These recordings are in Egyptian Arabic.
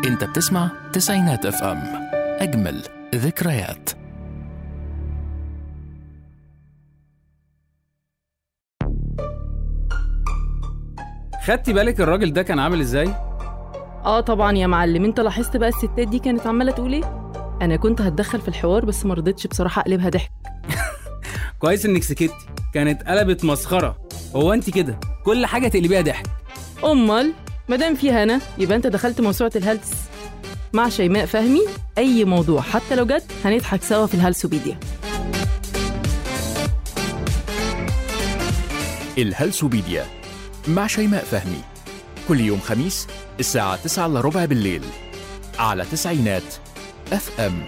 انت بتسمع تسعينات اف ام اجمل ذكريات خدتي بالك الراجل ده كان عامل ازاي؟ اه طبعا يا معلم انت لاحظت بقى الستات دي كانت عماله تقول ايه انا كنت هتدخل في الحوار بس ما رضيتش بصراحه اقلبها ضحك كويس انك سكتي كانت قلبت مسخره هو انت كده كل حاجه تقلبيها ضحك امال مادام في هنا يبقى انت دخلت موسوعه الهلس مع شيماء فهمي اي موضوع حتى لو جد هنضحك سوا في الهلسوبيديا الهلسوبيديا مع شيماء فهمي كل يوم خميس الساعة 9 الا ربع بالليل على تسعينات اف ام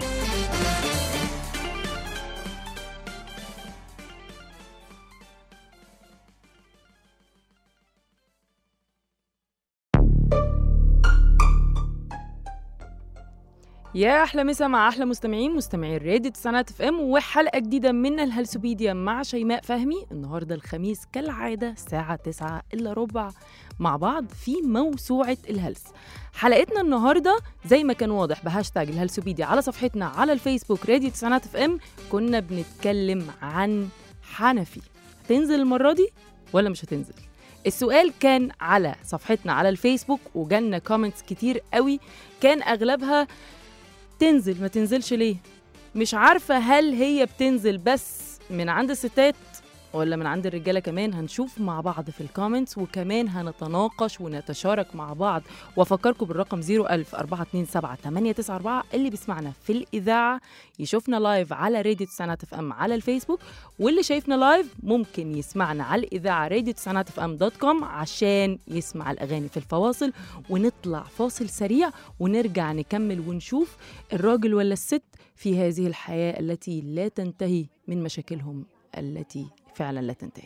يا احلى مسا مع احلى مستمعين مستمعين راديو تسعينات اف ام وحلقه جديده من الهلسوبيديا مع شيماء فهمي النهارده الخميس كالعاده الساعه 9 الا ربع مع بعض في موسوعه الهلس حلقتنا النهارده زي ما كان واضح بهاشتاج الهلسوبيديا على صفحتنا على الفيسبوك راديو تسعينات اف ام كنا بنتكلم عن حنفي هتنزل المره دي ولا مش هتنزل السؤال كان على صفحتنا على الفيسبوك وجالنا كومنتس كتير قوي كان اغلبها تنزل ما تنزلش ليه مش عارفة هل هي بتنزل بس من عند الستات ولا من عند الرجالة كمان هنشوف مع بعض في الكومنتس وكمان هنتناقش ونتشارك مع بعض وافكركم بالرقم 01000 427 894 اللي بيسمعنا في الإذاعة يشوفنا لايف على راديو تسعينات اف ام على الفيسبوك واللي شايفنا لايف ممكن يسمعنا على الإذاعة راديو تسعينات اف ام دوت كوم عشان يسمع الأغاني في الفواصل ونطلع فاصل سريع ونرجع نكمل ونشوف الراجل ولا الست في هذه الحياة التي لا تنتهي من مشاكلهم التي فعلا لا تنتهي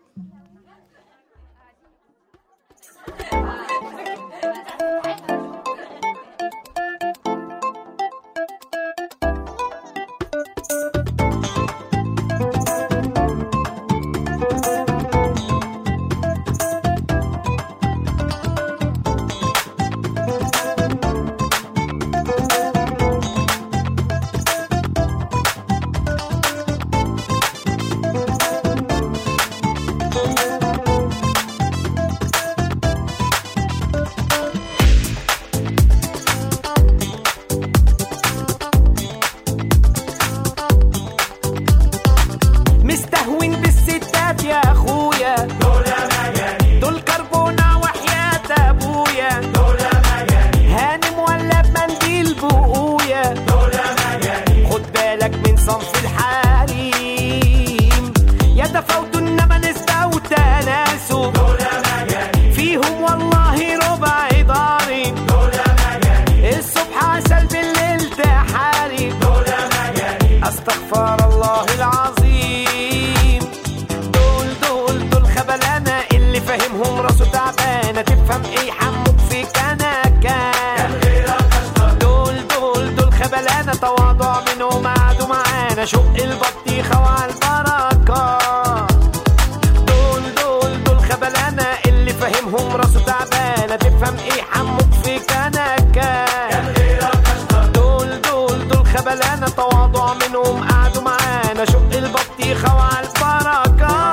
مستهون بالستات يا اخويا دول مجانين دول كربونة وحياة ابويا دول مجانين هانم ولا بمنديل بقويا دول مجانين خد بالك من صنف الحريم يتفاوت انما نسبة وتناسب دول مجانين فيهم والله ربع ضارب دول مجانين الصبح عسل بالليل تحارب دول مجانين استغفر الله العظيم دول دول دول خبلانة اللي فاهمهم راسه تعبانة تفهم ايه حموك في كنكة دول دول دول خبلانة تواضع منهم قعدوا معانا شق البطيخة وعلى البركة دول دول دول خبلانة اللي فاهمهم راسه تعبانة تفهم ايه حموك في كنكة دول دول دول خبلانة تواضع منهم قعدوا معانا شق البطيخة وعلى البركة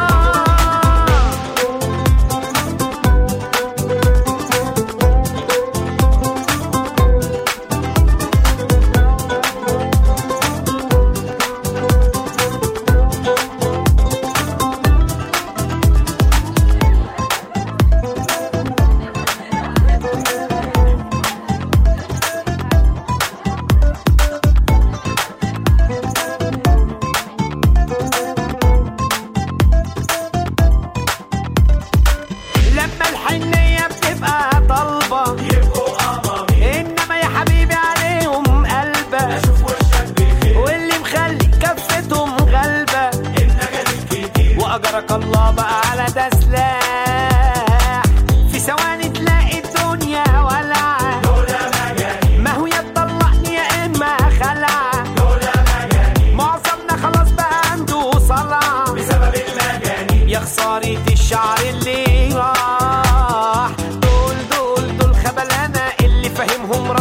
لما الحنية بتبقى طالبة يبقوا قمامي إنما يا حبيبي عليهم قلبة أشوف وشك بخير واللي مخلي كفتهم غلبة النجد الكتير وأجرك الله بقى على ده سلاح في ثواني تلاقي الدنيا ولعة ما هو يا تطلقني يا إما خلعة معظمنا خلاص بقى عنده صلع بسبب المجانين يا خسارة الشعر اللي راح دول دول دول خبلانة اللي فاهمهم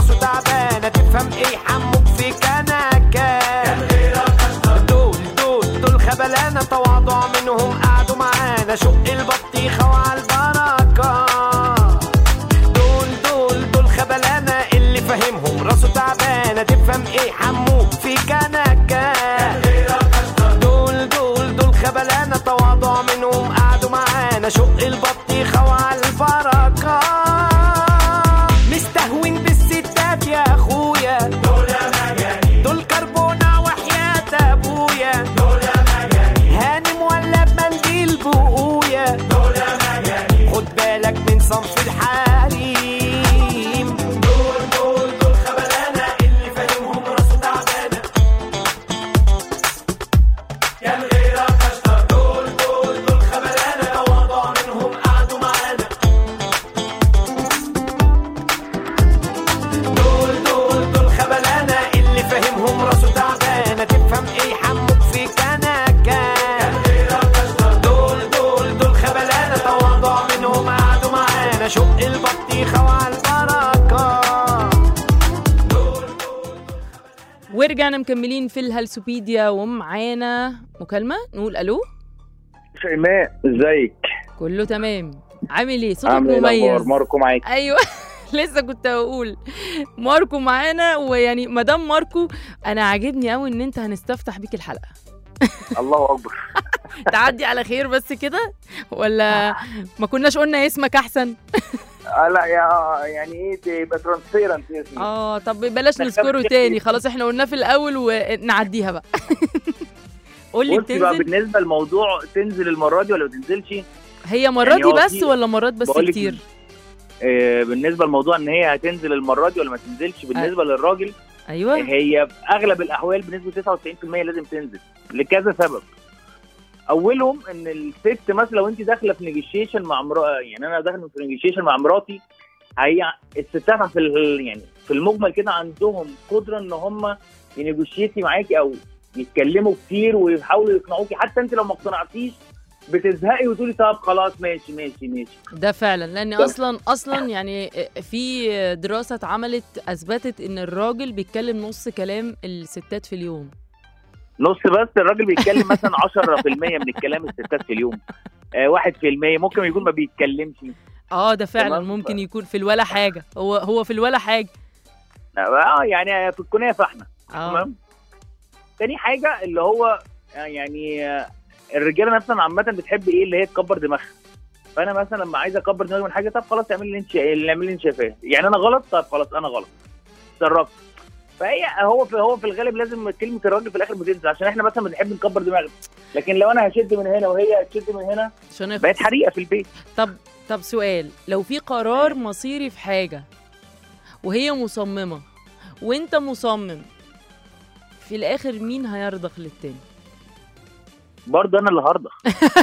شق البطيخة وعلى البركة مستهون بالستات يا اخويا دول مجانين دول كربونة وحياة ابويا دول مجانين هانم ولا بمنديل بقويا دول مجانين خد بالك من صنف الحريم دول دول دول خبلانة اللي فاهمهم راسه تعبانة كان غيرك اشطر دول دول دول خبلانة تواضع منهم قعدوا معانا دول دول دول خبلانة اللي فاهمهم راسه تعبانة تفهم ايه حمك في كنكة كان غيرك اشطر دول دول دول خبلانة تواضع منهم قعدوا معانا شق البطيخة وعلى البركة ورجعنا مكملين في الهلسوبيديا ومعانا مكالمة نقول ألو شيماء ازيك كله تمام عامل ايه صوتك عامل ايه الاخبار مميز ماركو معاك ايوه لسه كنت هقول ماركو معانا ويعني مدام ماركو انا عاجبني قوي ان انت هنستفتح بيك الحلقه الله اكبر تعدي على خير بس كده ولا ما كناش قلنا اسمك احسن آه لا يا يعني ايه تبقى ترانسبيرنت اسمي اه طب بلاش دخلت نذكره كتير. تاني خلاص احنا قلناه في الاول ونعديها بقى قول لي بصي بقى بتنزل بالنسبه للموضوع تنزل المره دي ولا ما تنزلش هي مرة يعني دي هو بس في- ولا مرات بس بقولك كتير آه بالنسبه للموضوع ان هي هتنزل المره دي ولا ما تنزلش بالنسبه للراجل ايوه هي في اغلب الاحوال بنسبه 99% لازم تنزل لكذا سبب اولهم ان الست مثلا لو انت داخله في نيجوشيشن مع مرا يعني انا داخل في نيجوشيشن مع مراتي هي الستات في ال- يعني في المجمل كده عندهم قدره ان هم ينيجوشيتي معاكي او يتكلموا كتير ويحاولوا يقنعوكي حتى انت لو ما اقتنعتيش بتزهقي وتقولي طب خلاص ماشي ماشي ماشي ده فعلا لان طب. اصلا اصلا يعني في دراسه اتعملت اثبتت ان الراجل بيتكلم نص كلام الستات في اليوم نص بس الراجل بيتكلم مثلا 10% من الكلام الستات في اليوم آه 1% ممكن يكون ما بيتكلمش اه ده فعلا تمام. ممكن يكون في الولا حاجه هو هو في الولا حاجه اه يعني في الكنيه فاحنا اه تمام تاني حاجه اللي هو آه، يعني آه، الرجاله مثلا عامه بتحب ايه اللي هي تكبر دماغها فانا مثلا لما عايز اكبر دماغي من حاجه طب خلاص اعمل اللي انت شا- اللي اعمل اللي انت شايفاه يعني انا غلط طب خلاص انا غلط تصرفت فهي هو في هو في الغالب لازم كلمه الراجل في الاخر بتنزل عشان احنا مثلا بنحب نكبر دماغنا لكن لو انا هشد من هنا وهي هتشد من هنا عشان يخلص. بقت حريقه في البيت طب طب سؤال لو في قرار مصيري في حاجه وهي مصممه وانت مصمم في الاخر مين هيرضخ للتاني برضه انا اللي هرضخ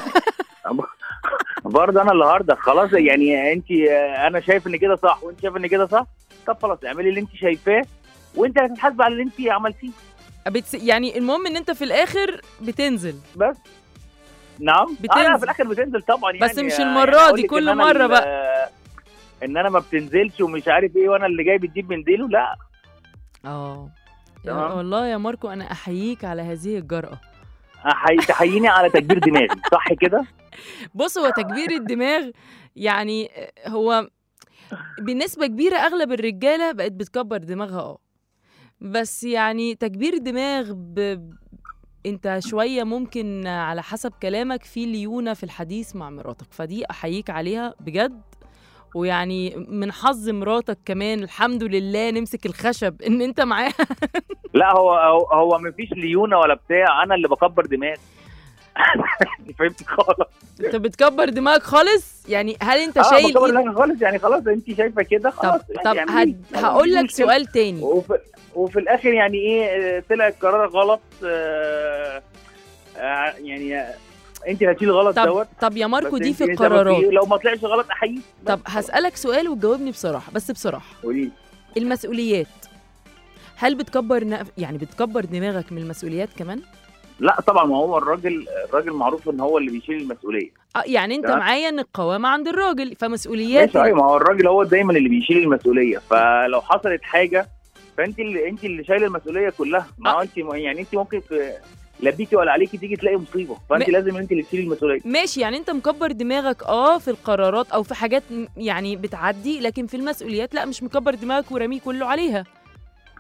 برضه انا اللي هرضخ خلاص يعني انت انا شايف ان كده صح وانت شايف ان كده صح طب خلاص اعملي اللي انت شايفاه وانت هتتحاسب على اللي انت عملتيه بتس... يعني المهم ان انت في الاخر بتنزل بس نعم بتنزل. آه لا في الاخر بتنزل طبعا يعني بس مش يعني المرة أقول دي، لك كل إن أنا مرة ال- بقى. ان انا ما بتنزلش ومش عارف ايه وانا اللي جاي بتجيب من ديله لا اه يا- تمام. والله يا ماركو انا احييك على هذه الجرأة هحي- تحييني على تكبير دماغي صح كده بص هو تكبير الدماغ يعني هو بنسبة كبيرة أغلب الرجالة بقت بتكبر دماغها اه بس يعني تكبير الدماغ ب... انت شوية ممكن على حسب كلامك في ليونة في الحديث مع مراتك فدي أحييك عليها بجد ويعني من حظ مراتك كمان الحمد لله نمسك الخشب ان انت معاها لا هو هو, هو مفيش ليونه ولا بتاع انا اللي بكبر دماغي فهمت خالص انت بتكبر دماغك خالص يعني هل انت اه شايل بكبر إيد... دماغي خالص يعني خلاص انت شايفه كده طب خلاص طب يعني هد... يعني هقول لك مفيش سؤال تاني وفي, وفي الاخر يعني ايه آه، طلع القرار غلط آه، آه، يعني آه، انت اللي هتشيل غلط طب دوت طب يا ماركو بس دي انت في اللي سبب القرارات فيه. لو ما طلعش غلط احييك بس طب هسألك سؤال وتجاوبني بصراحة بس بصراحة قولي لي. المسؤوليات هل بتكبر ن... يعني بتكبر دماغك من المسؤوليات كمان؟ لا طبعا ما هو الراجل الراجل معروف ان هو اللي بيشيل المسؤوليه آه يعني انت تمام. معايا ان القوامة عند الراجل فمسؤوليات ماشي ايوه ما هو الراجل هو دايما اللي بيشيل المسؤوليه فلو حصلت حاجه فانت اللي انت اللي شايله المسؤوليه كلها ما هو انت يعني انت ممكن في لا بيكي ولا عليكي تيجي تلاقي مصيبه فانت م- لازم انت اللي تشيلي المسؤوليه ماشي يعني انت مكبر دماغك اه في القرارات او في حاجات م- يعني بتعدي لكن في المسؤوليات لا مش مكبر دماغك ورميه كله عليها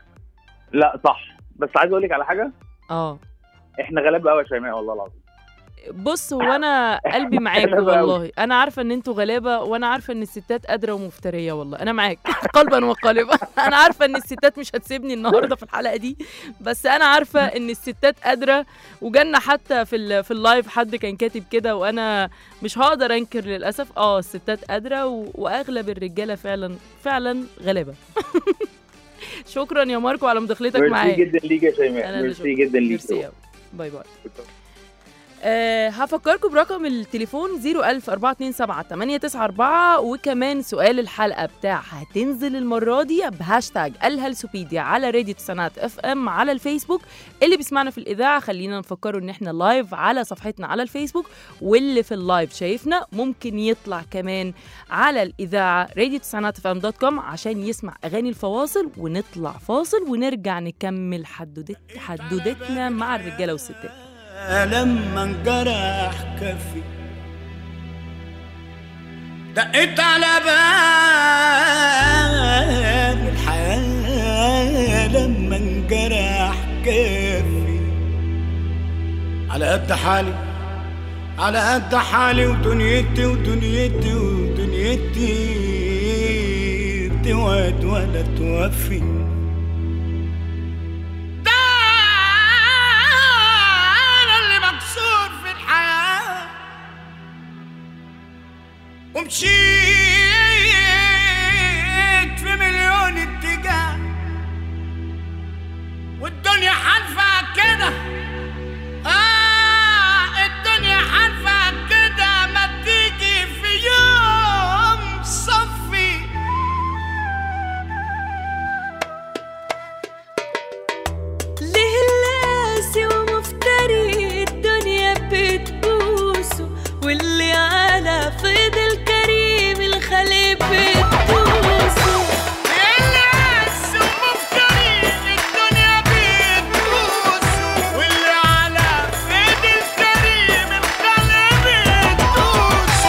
لا صح بس عايز اقول لك على حاجه اه احنا غلابه قوي يا شيماء والله العظيم بص هو انا قلبي معاكوا غلابة أوي. والله انا عارفه ان انتوا غلابه وانا عارفه ان الستات قادره ومفتريه والله انا معاك قلبا وقالبا انا عارفه ان الستات مش هتسيبني النهارده في الحلقه دي بس انا عارفه ان الستات قادره وجالنا حتى في ال- في اللايف حد كان كاتب كده وانا مش هقدر انكر للاسف اه الستات قادره و- واغلب الرجاله فعلا فعلا غلابه شكرا يا ماركو على مداخلتك ميرسي معايا جدا ليك يا أنا شيماء اللي ميرسي شكرا. جدا ليك ميرسي أوي. باي باي أه هفكركم برقم التليفون 010427894 وكمان سؤال الحلقة بتاع هتنزل المرة دي بهاشتاج الهلسوبيديا على راديو تسعينات اف ام على الفيسبوك اللي بيسمعنا في الإذاعة خلينا نفكره إن احنا لايف على صفحتنا على الفيسبوك واللي في اللايف شايفنا ممكن يطلع كمان على الإذاعة راديو تسعينات اف ام دوت كوم عشان يسمع أغاني الفواصل ونطلع فاصل ونرجع نكمل حدودت حدودتنا مع الرجالة والستات لما انجرح كفي دقيت على باب الحياة لما انجرح كفي على قد حالي على قد حالي ودنيتي ودنيتي ودنيتي بتوعد ولا توفي ده انا اللي مكسور في الحياه ومشيت في مليون اتجاه والدنيا حالفة كده آه الدنيا حالفة كده ما تيجي في يوم صفي ليه اللاسي ومفتري الدنيا بتبوسه واللي على فيض الكريم الخليق بتبوسه الناس ومفتري الدنيا بتبوس واللي على ايد الكريم الخلق بتبوس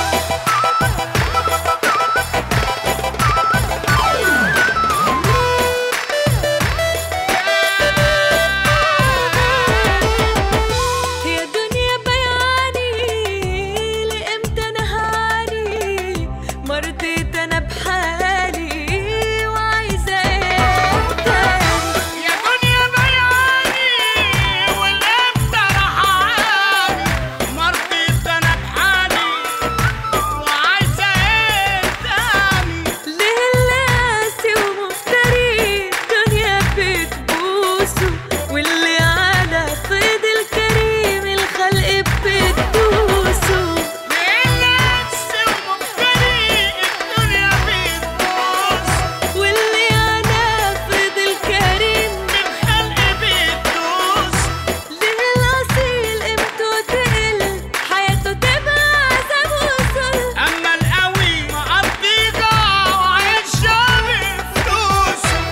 يا دنيا بياني لامتى انا هاني مرضيت انا بحالي وعايزه ايه تاني يا دنيا بياني والامتى رحاني مرضيت انا بحالي وعايزه ايه تاني ليه اللاسي ومفتري الدنيا بتبوسه واللي على فيض الكريم الخلق بتبوسه الناس ومفتري الدنيا بتبوس واللي على فيض الكريم الخلق بتدوس ليه الأصيل قيمته تقل حياته تبقى عذاب وصل اما القوي مقضيها وعيشها بفلوسه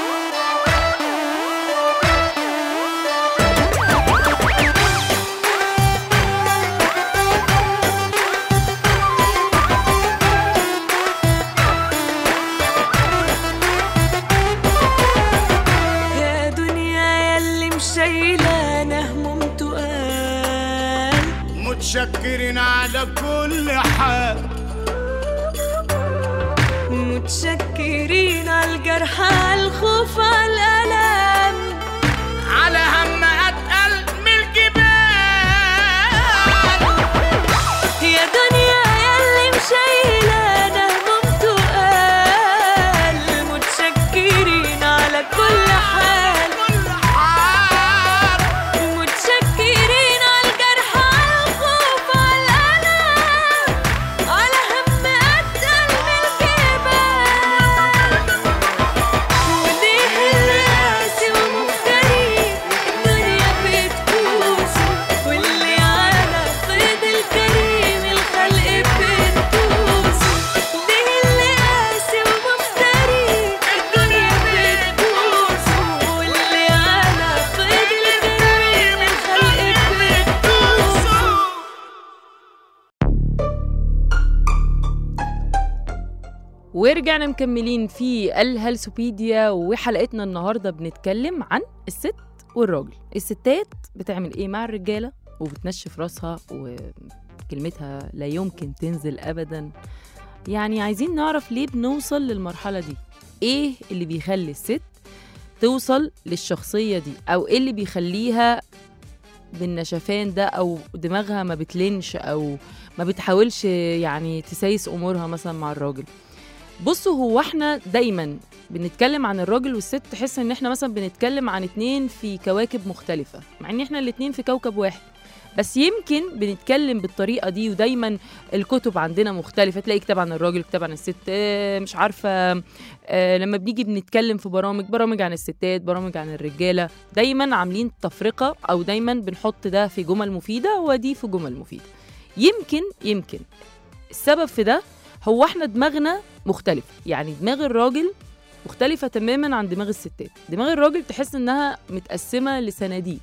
يا دنيا يلي مشايلة أنا هموم تقال متشكرين على كل حال متشكرين على الجرح على الخوف على الألم على هم اتقل من الجبال يا دنيا يلي مشايلة أنا هموم تقال متشكرين على كل حال كل حال متشكرين على الجرح على الخوف على الألم على هم أتقل من الجبال وليه الراسي ومفتري الدنيا بتبوسه واللي على فيض الكريم الخلق بتبوسه ليه الراسي ومفتري الدنيا بتبوسه واللي على فيض الكريم الخلق بتبوسه ورجعنا مكملين في الهلسوبيديا وحلقتنا النهارده بنتكلم عن الست والراجل الستات بتعمل ايه مع الرجاله وبتنشف راسها وكلمتها لا يمكن تنزل ابدا يعني عايزين نعرف ليه بنوصل للمرحله دي ايه اللي بيخلي الست توصل للشخصيه دي او ايه اللي بيخليها بالنشفان ده او دماغها ما بتلنش او ما بتحاولش يعني تسيس امورها مثلا مع الراجل بصوا هو احنا دايما بنتكلم عن الراجل والست تحس ان احنا مثلا بنتكلم عن اتنين في كواكب مختلفة مع ان احنا الاتنين في كوكب واحد بس يمكن بنتكلم بالطريقة دي ودايما الكتب عندنا مختلفة تلاقي كتاب عن الراجل كتاب عن الست آه، مش عارفة آه، لما بنيجي بنتكلم في برامج برامج عن الستات برامج عن الرجالة دايما عاملين تفرقة أو دايما بنحط ده في جمل مفيدة ودي في جمل مفيدة يمكن يمكن السبب في ده هو احنا دماغنا مختلفة يعني دماغ الراجل مختلفة تماما عن دماغ الستات دماغ الراجل تحس انها متقسمة لصناديق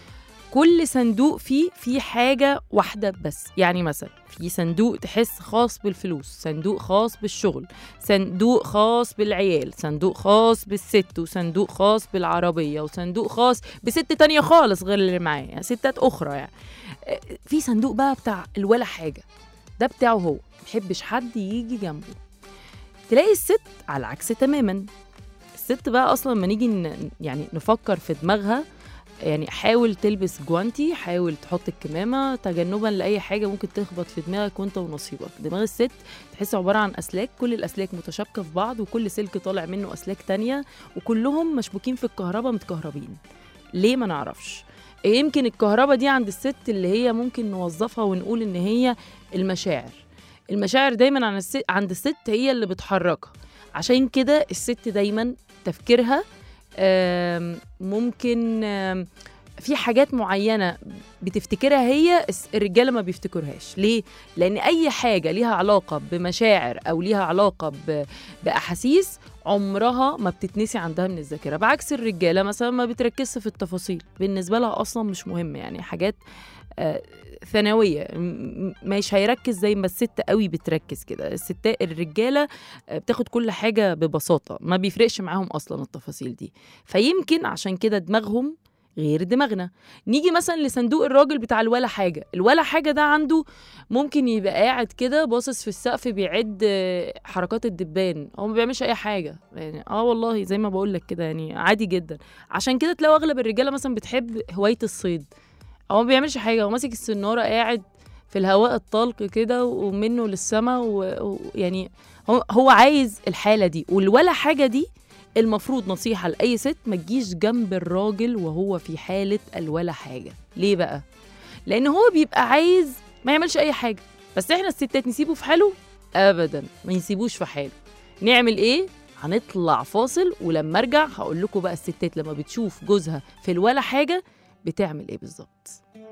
كل صندوق فيه فيه حاجة واحدة بس يعني مثلا في صندوق تحس خاص بالفلوس صندوق خاص بالشغل صندوق خاص بالعيال صندوق خاص بالست وصندوق خاص بالعربية وصندوق خاص بست تانية خالص غير اللي معاه يعني ستات أخرى يعني آه، في صندوق بقى بتاع الولا حاجة ده بتاعه هو محبش حد يجي جنبه تلاقي الست على العكس تماما الست بقى اصلا لما نيجي ن- يعني نفكر في دماغها يعني حاول تلبس جوانتي حاول تحط الكمامه تجنبا لاي حاجه ممكن تخبط في دماغك وانت ونصيبك دماغ الست تحس عباره عن اسلاك كل الاسلاك متشابكه في بعض وكل سلك طالع منه اسلاك تانية وكلهم مشبوكين في الكهرباء متكهربين ليه ما نعرفش يمكن الكهرباء دي عند الست اللي هي ممكن نوظفها ونقول ان هي المشاعر المشاعر دايما عن الست عند الست هي اللي بتحركها عشان كده الست دايما تفكيرها آم، ممكن آم، في حاجات معينة بتفتكرها هي الس- الرجالة ما بيفتكرهاش ليه؟ لأن أي حاجة ليها علاقة بمشاعر أو ليها علاقة ب- بأحاسيس عمرها ما بتتنسي عندها من الذاكرة بعكس الرجالة مثلا ما بتركزش في التفاصيل بالنسبة لها أصلا مش مهم يعني حاجات آه، ثانويه م- م- مش هيركز زي ما الست قوي بتركز كده الستات الرجاله آه، بتاخد كل حاجه ببساطه ما بيفرقش معاهم اصلا التفاصيل دي فيمكن عشان كده دماغهم غير دماغنا نيجي مثلا لصندوق الراجل بتاع الولا حاجه الولا حاجه ده عنده ممكن يبقى قاعد كده باصص في السقف بيعد آه، حركات الدبان هو ما بيعملش اي حاجه يعني اه والله زي ما بقول لك كده يعني عادي جدا عشان كده تلاقوا اغلب الرجاله مثلا بتحب هوايه الصيد هو ما بيعملش حاجه هو ماسك السناره قاعد في الهواء الطلق كده ومنه للسما ويعني هو هو عايز الحاله دي والولا حاجه دي المفروض نصيحه لاي ست ما تجيش جنب الراجل وهو في حاله الولا حاجه ليه بقى لان هو بيبقى عايز ما يعملش اي حاجه بس احنا الستات نسيبه في حاله ابدا ما يسيبوش في حاله نعمل ايه هنطلع فاصل ولما ارجع هقول لكم بقى الستات لما بتشوف جوزها في الولا حاجه بتعمل ايه بالظبط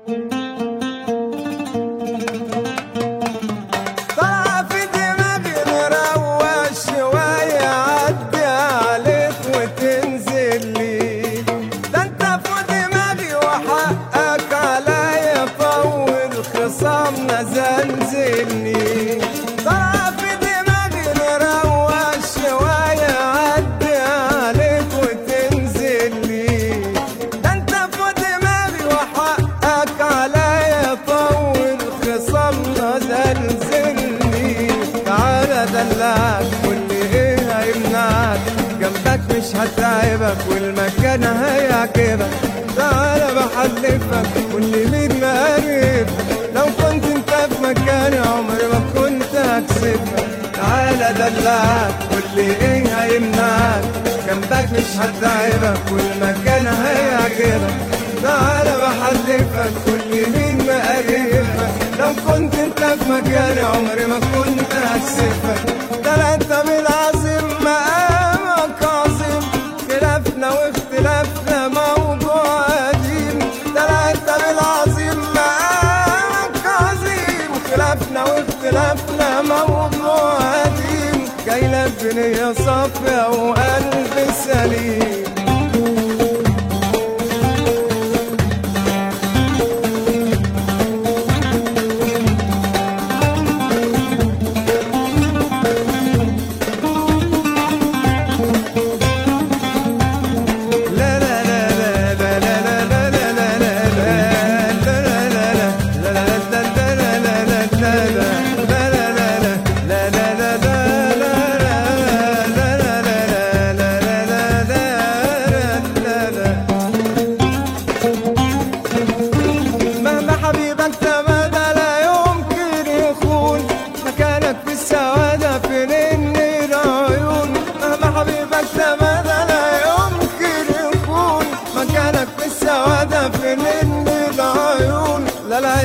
طلع في دماغي مروق شوية عدي عليك وتنزل لي ده انت في دماغي وحقك عليا طول خصامنا زلزلني طلع في دماغي مروق شوية عدي عليك وتنزل لي ده انت في دماغي وحقك عليا طول خصامنا زلزلني تعالى دلعك واللي ايه هيمنعك جنبك مش هتعبك والمكان هيعجبك تعالى بحلفك واللي مين مقرب لو كنت انت في مكاني عمري ما كنت هكسبك تعالى دلعك واللي ايه هيمنعك جنبك مش هتعبك والمكان هيعجبك تعالى بحلفك كل مين مقرفك لو كنت انت في مكاني عمري ما كنت هكسفك ده انت بالعظيم مقامك عظيم خلافنا واختلافنا موضوع قديم ده انت بالعظيم مقامك عظيم خلافنا واختلافنا موضوع قديم جاي لك بنية صافية وقلب سليم لا لا لا لا لا لا لا لا لا لا لا لا لا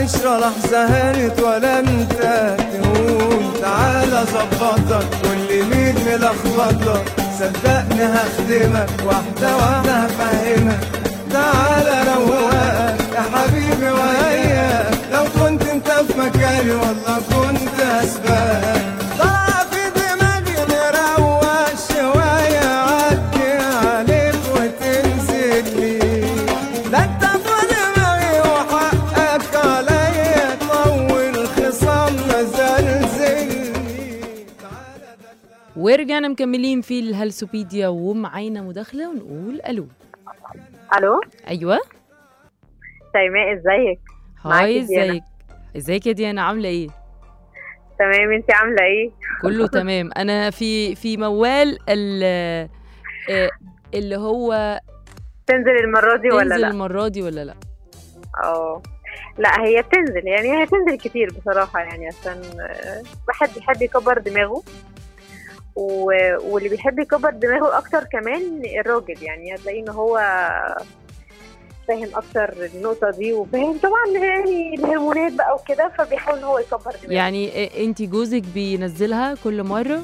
عشرة لحظة هانت ولا انت تهون تعالى ظبطك كل مين ملخبطك صدقني هخدمك واحدة واحدة هفهمك تعالى روقك يا حبيبي وياك لو كنت انت في مكاني والله كنت اسبقك طلع في دماغي نروق شوية عدي عليك وتنزل لي ده انت في دماغي وحقك عليا طول خصامنا زلزلني تعالى ورجعنا مكملين في الهلسوبيديا ومعانا مداخله ونقول الو الو ايوه شيماء ازيك هاي معاكي ديانا. ازيك ازيك يا ديانا عامله ايه تمام انت عامله ايه كله تمام انا في في موال ال آه، اللي هو تنزل المره دي ولا تنزل لا المره دي ولا لا اه لا هي بتنزل يعني هي هتنزل كتير بصراحه يعني عشان آه، واحد بيحب يكبر دماغه و... واللي بيحب يكبر دماغه اكتر كمان الراجل يعني هتلاقيه ان هو فاهم اكتر النقطه دي وفاهم طبعا يعني الهرمونات بقى وكده فبيحاول ان هو يكبر دماغه يعني انت جوزك بينزلها كل مره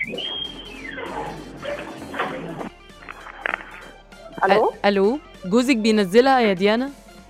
الو أ- الو جوزك بينزلها يا ديانا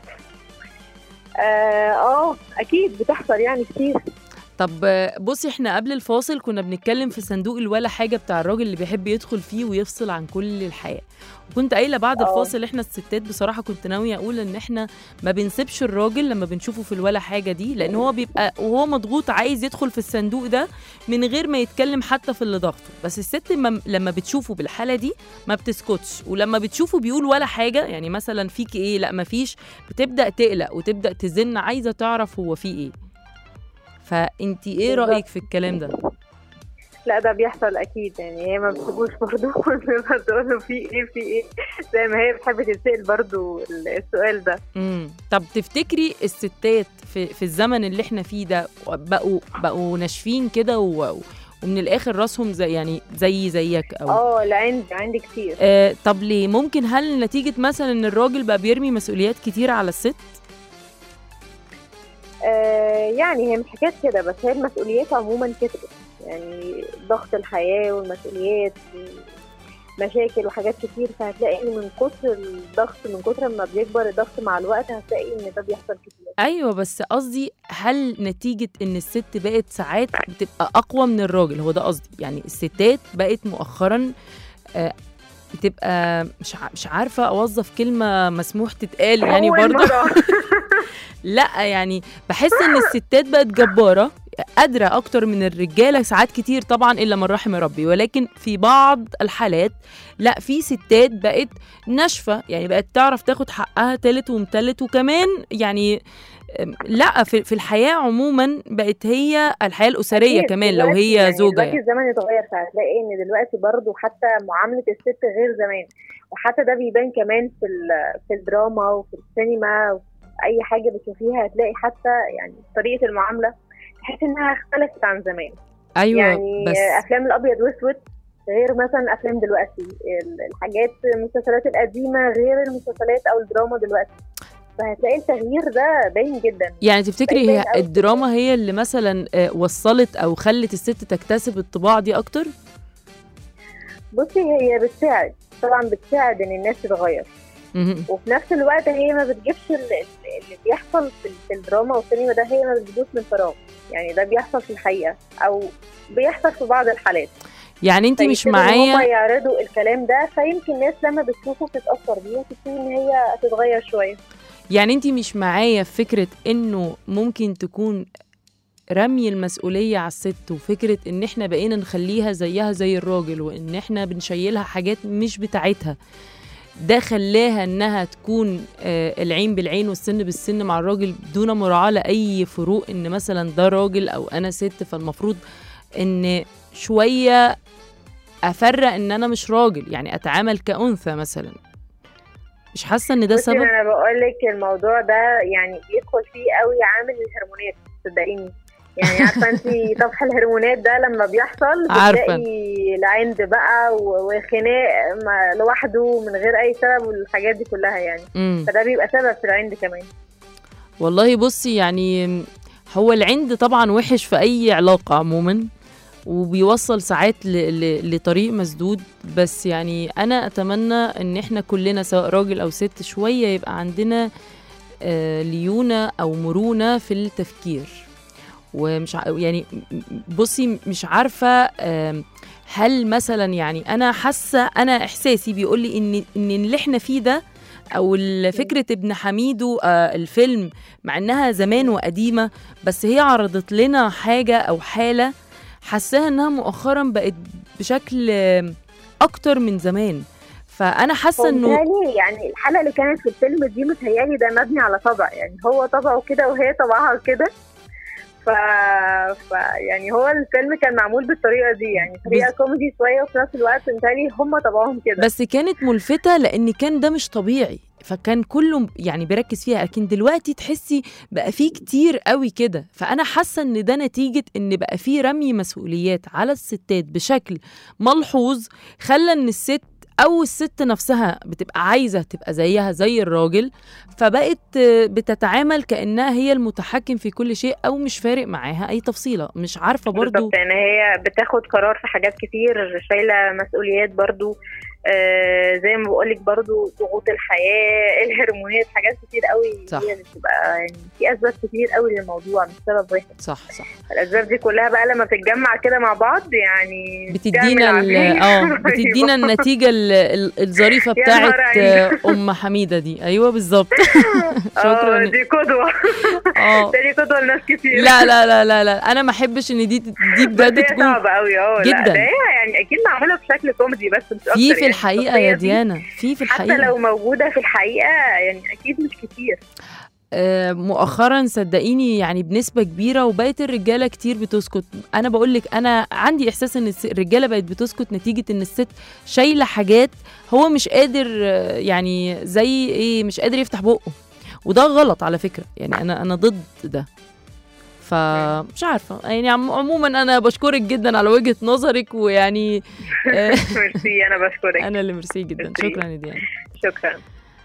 اه آه، اكيد بتحصل يعني كتير طب آه، بصي احنا قبل الفاصل كنا بنتكلم في صندوق الولا حاجه بتاع الراجل اللي بيحب يدخل فيه ويفصل عن كل الحياه وكنت قايله بعد اه. الفاصل احنا الستات بصراحه كنت ناويه اقول ان احنا ما بنسيبش الراجل لما بنشوفه في الولا حاجه دي لان هو بيبقى وهو مضغوط عايز يدخل في الصندوق ده من غير ما يتكلم حتى في اللي ضغطه بس الست لما- لما بتشوفه بالحاله دي ما بتسكتش ولما بتشوفه بيقول ولا حاجه يعني مثلا فيك ايه لا ما فيش بتبدا تقلق وتبدا تزن عايزه تعرف هو فيه ايه فانت ايه بالظبط. رايك في الكلام ده لا ده بيحصل اكيد يعني هي ما بتسيبوش برضه بتقول له في ايه في ايه زي ما هي بتحب تتسال برضه السؤال ده امم طب تفتكري الستات في في الزمن اللي احنا فيه ده بقوا بقوا ناشفين كده و- ومن الاخر راسهم زي يعني زي زيك او اه لا عندي عندي كتير آه طب ليه ممكن هل نتيجه مثلا ان الراجل بقى بيرمي مسؤوليات كتير على الست آه يعني هي مش حكايه كده بس هي المسؤوليات عموما كترت يعني ضغط الحياه والمسؤوليات مشاكل وحاجات كتير فهتلاقي ان من كتر الضغط من كتر ما بيكبر الضغط مع الوقت هتلاقي ان ده بيحصل كتير ايوه بس قصدي هل نتيجه ان الست بقت ساعات بتبقى اقوى من الراجل هو ده قصدي يعني الستات بقت مؤخرا آه، بتبقى مش ع- مش عارفه اوظف كلمه مسموح تتقال يعني أول برضه مرة. لا يعني بحس ان الستات بقت جباره قادره اكتر من الرجاله ساعات كتير طبعا الا من رحم ربي ولكن في بعض الحالات لا في ستات بقت ناشفه يعني بقت تعرف تاخد حقها تالت ومتلت وكمان يعني أم، لا في, في الحياه عموما بقت هي الحياه الاسريه أكيد. كمان لو دلوقتي هي يعني زوجه دلوقتي يعني الزمن اتغير فهتلاقي ان دلوقتي برضو حتى معامله الست غير زمان وحتى ده بيبان كمان في ال- في الدراما وفي السينما وفي اي حاجه بتشوفيها هتلاقي حتى يعني طريقه المعامله تحس انها اختلفت عن زمان ايوه يعني بس افلام الابيض واسود غير مثلا افلام دلوقتي ال- الحاجات المسلسلات القديمه غير المسلسلات او الدراما دلوقتي فهتلاقي التغيير ده باين جدا يعني تفتكري باين هي أوي. الدراما هي اللي مثلا آه، وصلت او خلت الست تكتسب الطباع دي اكتر بصي هي بتساعد طبعا بتساعد ان الناس تتغير مهم. وفي نفس الوقت هي ما بتجيبش ال- ال- اللي بيحصل في ال- في الدراما والسينما ده هي ما بتجيبوش من فراغ يعني ده بيحصل في الحقيقه او بيحصل في بعض الحالات يعني انت مش فيبتدوا إن هم معايا يعرضوا الكلام ده فيمكن الناس لما بتشوفه بتتاثر بيه وتبتدي ان هي تتغير شويه يعني انت مش معايا في فكره انه ممكن تكون رمي المسؤوليه على الست وفكره ان احنا بقينا نخليها زيها زي الراجل وان احنا بنشيلها حاجات مش بتاعتها ده خلاها انها تكون آه، العين بالعين والسن بالسن مع الراجل دون مراعاه لاي فروق ان مثلا ده راجل او انا ست فالمفروض ان شويه افرق ان انا مش راجل يعني اتعامل كانثى مثلا مش حاسه ان ده بصي سبب انا بقول لك الموضوع ده يعني بيدخل فيه قوي عامل الهرمونات صدقيني يعني عارفه انت طفح الهرمونات ده لما بيحصل عارفة. بتلاقي العند بقى و- وخناق ما- لوحده من غير اي سبب والحاجات دي كلها يعني مم. فده بيبقى سبب في العند كمان والله بصي يعني هو العند طبعا وحش في اي علاقه عموما وبيوصل ساعات ل... ل... لطريق مسدود بس يعني انا اتمنى ان احنا كلنا سواء راجل او ست شويه يبقى عندنا آه ليونه او مرونه في التفكير ومش ع... يعني بصي مش عارفه آم، هل مثلا يعني انا حاسه انا احساسي بيقول لي ان ان اللي احنا فيه ده او ال- فكره ابن حميدو آه، الفيلم مع انها زمان وقديمه بس هي عرضت لنا حاجه او حاله حاساها انها مؤخرا بقت بشكل آم، اكتر من زمان فانا حاسه انه متهيألي يعني الحلقه اللي كانت في الفيلم دي متهيألي ده مبني على طبع يعني هو طبعه كده وهي طبعها كده ف... ف يعني هو الفيلم كان معمول بالطريقه دي يعني طريقه كوميدي شويه وفي نفس الوقت متهيألي هم طبعهم كده بس كانت ملفتة لأن كان ده مش طبيعي فكان كله يعني بيركز فيها لكن دلوقتي تحسي بقى فيه كتير قوي كده فأنا حاسة إن ده نتيجة إن بقى فيه رمي مسؤوليات على الستات بشكل ملحوظ خلى إن الست أو الست نفسها بتبقى عايزة تبقى زيها زي الراجل فبقت آه، بتتعامل كأنها هي المتحكم في كل شيء أو مش فارق معاها أي تفصيلة مش عارفة برضو بالظبط يعني هي بتاخد قرار في حاجات كتير شايله مسؤوليات برضو آه زي ما بقولك برضو ضغوط الحياه الهرمونات حاجات كتير قوي صح. هي اللي بتبقى يعني في اسباب كتير قوي للموضوع مش سبب واحد صح صح الاسباب دي كلها بقى لما بتتجمع كده مع بعض يعني بتدينا بتعمل ال- عملية. اه بتدينا أيوة. النتيجه ال- ال- الظريفه يا نهار بتاعت عيني. آه، ام حميده دي ايوه بالظبط اه شكرا دي قدوه اه دي قدوه لناس كتير لا لا لا لا لا انا ما احبش ان دي دي بس بجد هي تكون صعبة قوي اه لا، جدا. ده هي يعني اكيد معموله بشكل كوميدي بس مش اكتر في في يعني. الحقيقه الشخصية يا دي ديانا في في حتى الحقيقه لو موجوده في الحقيقه يعني اكيد مش كتير آه، مؤخرا صدقيني يعني بنسبة كبيرة وبقت الرجالة كتير بتسكت أنا بقول لك أنا عندي إحساس إن الس- الرجالة بقت بتسكت نتيجة إن الست شايلة حاجات هو مش قادر آه، يعني زي إيه مش قادر يفتح بقه وده غلط على فكرة يعني أنا أنا ضد ده فمش عارفة يعني عم- عموما أنا بشكرك جدا على وجهة نظرك ويعني آه، ميرسي انا بشكرك أنا اللي ميرسي جدا ميرسي. شكرا يا ديانا شكرا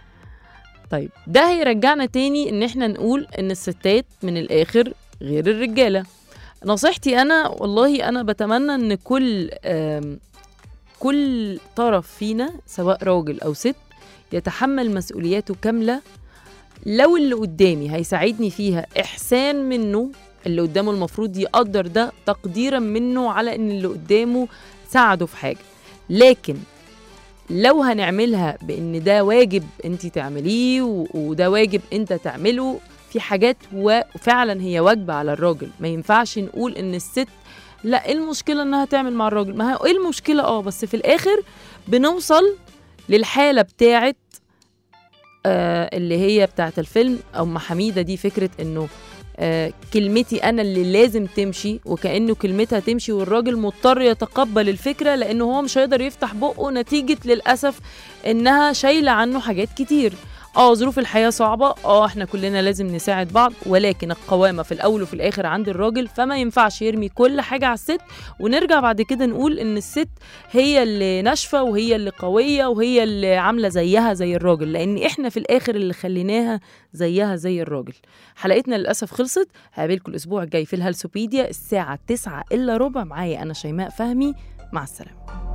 طيب ده هيرجعنا تاني ان احنا نقول ان الستات من الاخر غير الرجاله نصيحتي انا والله انا بتمنى ان كل آم، كل طرف فينا سواء راجل او ست يتحمل مسؤولياته كامله لو اللي قدامي هيساعدني فيها احسان منه اللي قدامه المفروض يقدر ده تقديرا منه على ان اللي قدامه ساعده في حاجه لكن لو هنعملها بان ده واجب انت تعمليه و- وده واجب انت تعمله في حاجات وفعلا هي واجبه على الراجل ما ينفعش نقول ان الست لا ايه المشكله انها تعمل مع الراجل ما هو ايه المشكله اه بس في الاخر بنوصل للحاله بتاعت آه اللي هي بتاعت الفيلم ام حميده دي فكره انه آه كلمتي انا اللي لازم تمشي وكانه كلمتها تمشي والراجل مضطر يتقبل الفكره لانه هو مش هيقدر يفتح بقه نتيجه للاسف انها شايله عنه حاجات كتير اه ظروف الحياه صعبه اه احنا كلنا لازم نساعد بعض ولكن القوامه في الاول وفي الاخر عند الراجل فما ينفعش يرمي كل حاجه على الست ونرجع بعد كده نقول ان الست هي اللي ناشفه وهي اللي قويه وهي اللي عامله زيها زي الراجل لان احنا في الاخر اللي خليناها زيها زي الراجل حلقتنا للاسف خلصت هقابلكم الاسبوع الجاي في الهلسوبيديا الساعه 9 الا ربع معايا انا شيماء فهمي مع السلامه